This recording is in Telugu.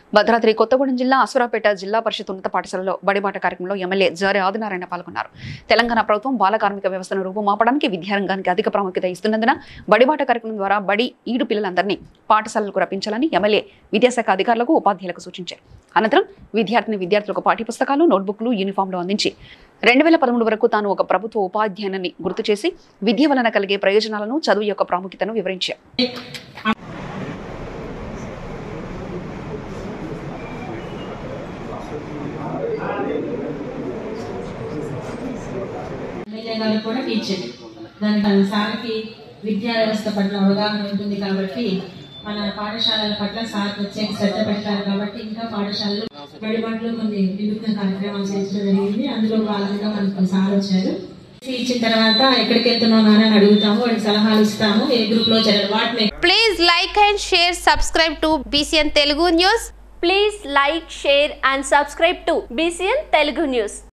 భద్రాద్రి కొత్తగూడెం జిల్లా అసురాపేట జిల్లా పరిషత్ ఉన్నత పాఠశాలలో బడిబాట కార్యక్రమంలో ఎమ్మెల్యే జారి ఆదినారాయణ పాల్గొన్నారు తెలంగాణ ప్రభుత్వం బాల కార్మిక వ్యవస్థను రూపుమాపడానికి విద్యారంగానికి అధిక ప్రాముఖ్యత ఇస్తున్నందున బడిబాట కార్యక్రమం ద్వారా బడి ఈడు పిల్లలందరినీ పాఠశాలలకు రప్పించాలని ఎమ్మెల్యే విద్యాశాఖ అధికారులకు ఉపాధ్యాయులకు సూచించారు అనంతరం విద్యార్థిని విద్యార్థులకు పాఠ్యపుస్తకాలు నోట్బుక్లు యూనిఫామ్లు అందించి రెండు వేల పదమూడు వరకు తాను ఒక ప్రభుత్వ ఉపాధ్యాయునని గుర్తు చేసి విద్య వలన కలిగే ప్రయోజనాలను చదువు యొక్క ప్రాముఖ్యతను వివరించారు ఎమ్మెల్యే గారు కూడా టీచర్ దానికి సార్కి విద్యా వ్యవస్థ పట్ల అవగాహన ఉంటుంది కాబట్టి మన పాఠశాలల పట్ల సార్ ప్రత్యేక శ్రద్ధ పెడతారు కాబట్టి ఇంకా పాఠశాలలు బడిబాట్లు కొన్ని వినూత్న కార్యక్రమాలు చేయించడం జరిగింది అందులో భాగంగా మనకు సార్ వచ్చారు ఇచ్చిన తర్వాత ఎక్కడికి వెళ్తున్నావు నాన్న అని అడుగుతాము వాడికి సలహాలు ఇస్తాము ఏ గ్రూప్ లో చేరాలి వాటిని Please like and share, subscribe to BCN Telugu News. Please like, share and subscribe to BCN Telugu News.